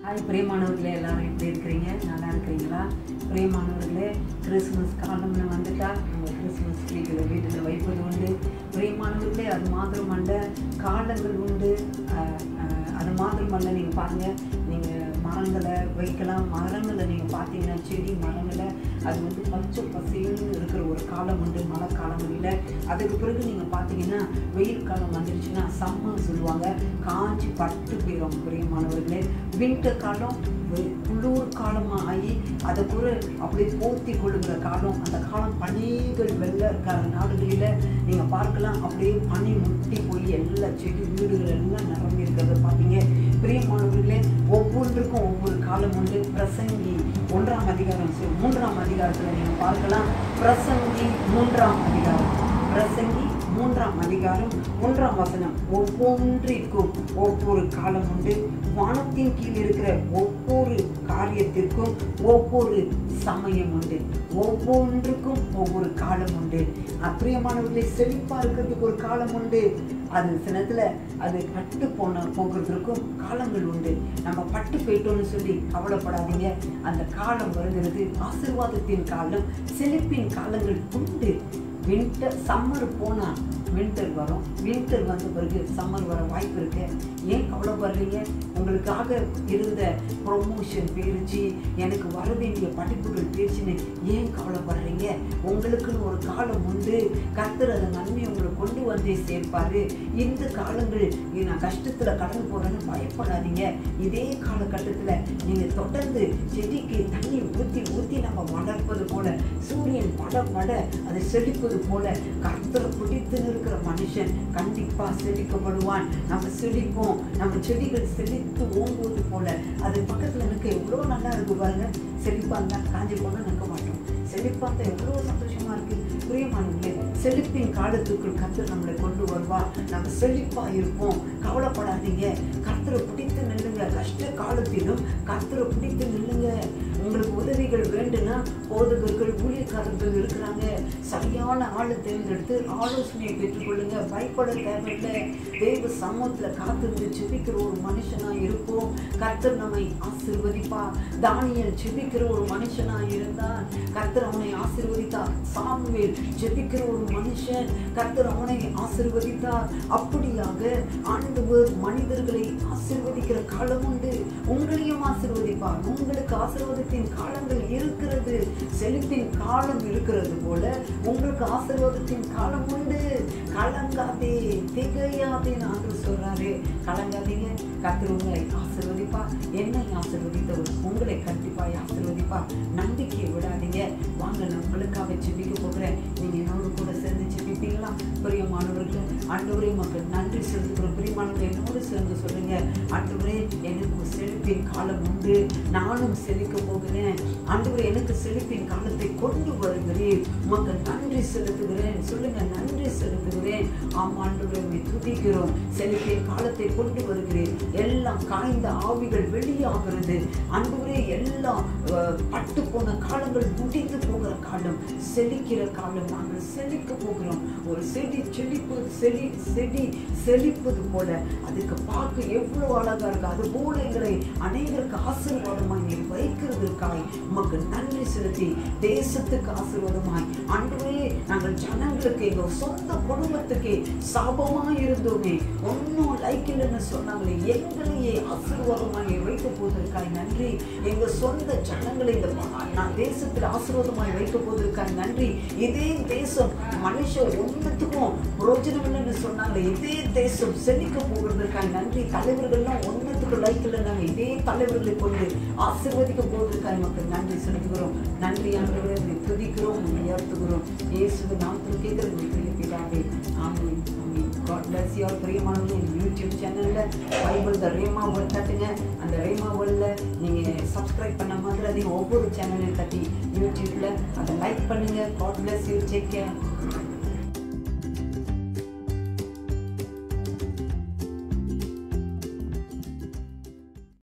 hi பிரியமானவர்களே எல்லாரும் எப்படி இருக்கிறீங்க நல்லா இருக்கிறீங்களா பிரியமானவர்களே கிறிஸ்மஸ் காலம்னு வந்துட்டா நம்ம கிறிஸ்மஸ் ட்ரீகளை வீட்டில் வைப்பது உண்டு பிரியமானவர்களே அது மாத்திரமல்ல காலங்கள் உண்டு அஹ், அஹ், அது மாத்திரமல்ல நீங்கள் பாருங்கள் நீங்கள் மரங்களை வைக்கலாம் மரங்களை நீங்கள் பார்த்தீங்கன்னா செடி மரங்களை அது வந்து பச்சை பசேல்னு இருக்கிற ஒரு காலம் உண்டு மழை காலம் இல்லை அதுக்கு பிறகு நீங்கள் பார்த்தீங்கன்னா வெயில் காலம் வந்துருச்சுன்னா சம்மர் சொல்லுவாங்க காஞ்சி பட்டு போயிடும் பிரியமானவர்களே வின்டர் காலம் வெ- குளிர் காலமாக ஆகி அதை கூட அப்படியே போர்த்தி கொள்ளுகிற காலம் அந்த காலம் பனிகள் வெள்ள இருக்கிற நாடுகளில் நீங்கள் பார்க்கலாம் அப்படியே பனி முட்டி போய் எல்லா செடி வீடுகள் எல்லாம் நிரம்பி இருக்கிறத பார்ப்பீங்க பிரியமானவர்களே ஒவ்வொன்றுக்கும் ஒவ்வொரு காலம் உண்டு பிரசங்கி ஒன்றாம் அதிகாரம் சொல் மூன்றாம் அதிகாரத்தில் நீங்கள் பார்க்கலாம் பிரசங்கி மூன்றாம் அதிகாரம் பிரசங்கி மூன்றாம் அதிகாரம் ஒன்றாம் வசனம் ஒவ்வொன்றிற்கும் ஒவ்வொரு காலம் உண்டு வானத்தின் கீழ் இருக்கிற ஒவ்வொரு காரியத்திற்கும் ஒவ்வொரு சமயம் உண்டு ஒவ்வொன்றுக்கும் ஒவ்வொரு காலம் உண்டு அப்பிரியமானவர்களை செழிப்பா இருக்கிறதுக்கு ஒரு காலம் உண்டு அது சினத்துல அது பட்டு போன போகிறதுக்கும் காலங்கள் உண்டு நம்ம பட்டு போயிட்டோம்னு சொல்லி கவலைப்படாதீங்க அந்த காலம் வருகிறது ஆசீர்வாதத்தின் காலம் செழிப்பின் காலங்கள் உண்டு வின்டர் சம்மர் போனால் வின்டர் வரும் வின்டர் வந்த பிறகு சம்மர் வர வாய்ப்பு இருக்கு ஏன் கவலைப்படுறீங்க உங்களுக்காக இருந்த ப்ரொமோஷன் பேரிச்சு எனக்கு வர வேண்டிய படிப்புகள் பேச்சுன்னு ஏன் கவலைப்படுறீங்க உங்களுக்குன்னு ஒரு காலம் உண்டு கர்த்தர் அதை நன்மை உங்களை கொண்டு வந்தே சேர்ப்பாரு இந்த காலங்கள் இ- நான் கஷ்டத்தில் கடந்து போகிறேன்னு பயப்படாதீங்க இதே காலகட்டத்தில் நீங்கள் தொடர்ந்து செடிக்கு தண்ணி ஊற்றி ஊற்றி நம்ம வளர்ப்பது போல சூரியன் பட பட அதை செழிப்பது போல கர்த்தரை பிடித்து இருக்கிற மனுஷன் கண்டிப்பா செழிக்கப்படுவான் நம்ம செழிப்போம் நம்ம செடிகள் செழித்து ஓங்குவது போல அது பக்கத்துல நிற்க எவ்வளோ நல்லா இருக்கு பாருங்க செழிப்பா இருந்தா காஞ்சி போனா நிற்க மாட்டோம் செழிப்பா இருந்தா எவ்வளோ சந்தோஷமா இருக்கு பிரியமானவர்களே செழிப்பின் காலத்துக்குள் கர்த்தர் நம்மளை கொண்டு வருவா நம்ம செழிப்பா இருப்போம் கவலைப்படாதீங்க கர்த்தரை பிடித்து நில்லுங்க கஷ்ட காலத்திலும் கர்த்தரை பிடித்து நில்லுங்க உங்களுக்கு உதவிகள் வேண்டும்னா போதகர்கள் ஊழியக்காரர்கள் இருக்கிறாங்க சரியான ஆளை தேர்ந்தெடுத்து ஆலோசனையை பெற்றுக்கொள்ளுங்க பயப்பட தேவையில்லை தேவ சமூகத்தில் காத்திருந்து ஜெபிக்கிற ஒரு மனுஷனா இருப்போம் கர்த்தர் நம்மை ஆசீர்வதிப்பா தானியல் ஜெபிக்கிற ஒரு மனுஷனா இருந்தான் கர்த்தர் அவனை ஆசீர்வதித்தார் சாமுவேல் ஜெபிக்கிற ஒரு மனுஷன் கர்த்தர் அவனை ஆசீர்வதித்தார் அப்படியாக ஆண்டவர் மனிதர்களை ஆசீர்வதிக்கிற காலம் உண்டு உங்களையும் ஆசீர்வதிப்பார் உங்களுக்கு ஆசீர்வாதத்தின் காலங்கள் இருக்கிறது செழிப்பின் காலம் இருக்கிறது போல உங்களுக்கு ஆசீர்வாதத்தின் காலம் உண்டு கலங்காதே திகையாதே ஆண்டு சொல்றாரு கலங்காதீங்க கர்த்தர் உங்களை ஆசீர்வதிப்பா என்னை ஆசீர்வதித்தவர் உங்களை கண்டிப்பாய் ஆசீர்வதிப்பா நம்பிக்கையை விடாதீங்க வாங்க நான் உங்களுக்காக ஜெபிக்க போகிறேன் நீங்க என்னோடு கூட சேர்ந்து ஜெபிப்பீங்களா பிரியமானவர்கள் ஆண்டவரே மக்கள் நன்றி செலுத்துகிறோம் பிரியமானவர்கள் என்னோடு சேர்ந்து சொல்லுங்க ஆண்டவரே எனக்கு செழிப்பின் காலம் உண்டு நானும் செழிக்க போகிறேன் ஆண்டவரே எனக்கு செழிப்பின் காலத்தை கொண்டு வருகிறேன் உமக்கு நன்றி செலுத்துகிறேன் சொல்லுங்க நன்றி செலுத்துகிறேன் ஆம் ஆண்டவரே உம்மை துதிக்கிறோம் செழிப்பின் காலத்தை கொண்டு வருகிறேன் எல்லாம் காய்ந்த ஆவிகள் வெளியாகிறது ஆண்டவரே எல்லாம் அஹ், பட்டு போன காலங்கள் முடிந்து போகிற காலம் செழிக்கிற காலம் நாங்கள் செழிக்க போகிறோம் ஒரு செடி செழிப்பது செடி செடி செழிப்பது போல அதுக்கு பார்க்க எவ்வளவு அழகா இருக்கு அது போல எங்களை அநேகருக்கு ஆசீர்வாதமாய் நீர் வைக்கிறதுக்காய் உமக்கு நன்றி செலுத்தி தேசத்துக்கு ஆசீர்வாதமாய் ஆண்டவரே நாங்கள் ஜனங்களுக்கு எங்க சொந்த குடும்பத்துக்கே சாபமாய் இருந்தோமே ஒன்றும் லைக் இல்லைன்னு சொன்னாங்களே எங்களையே ஆசீர்வாதமாய் வைக்க போவதற்காய் நன்றி எங்க சொந்த ஜனங்களை இந்த மகா- நான் தேசத்தில் ஆசீர்வாதமாய் வைக்க போவதற்காய் நன்றி இதே தேசம் மனுஷன் ஒன்றுத்துக்கும் புரோஜனம் இல்லைன்னு சொன்னாங்களே இதே தேசம் செழிக்க போகிறதற்காய் நன்றி தலைவர்கள்லாம் ஒன்றுத்துக்கு லைக் இல்லைன்னாங்க இதே தலைவர்களை கொண்டு ஆசீர்வதிக்க போவதற்காய் மக்கள் நன்றி செலுத்துகிறோம் நன்றி ஆண்டவரே உம்மை துதிக்கிறோம் உம்மை உயர்த்துகிறோம் இயேசுவை நாமத்தில் கேட்கிற பெரிய பிதாவே amen amen God bless you பிரியமானவங்க எங்கள் யூடியூப் சேனலில் பைபிள் த ரேமா வேர்ல்ட் தட்டுங்க அந்த ரேமா வேர்ல்டில் நீங்கள் சப்ஸ்கிரைப் பண்ண மாதிரி அதையும் ஒவ்வொரு சேனலையும் தட்டி யூடியூப்பில் அதை லைக் பண்ணுங்கள் God bless you take care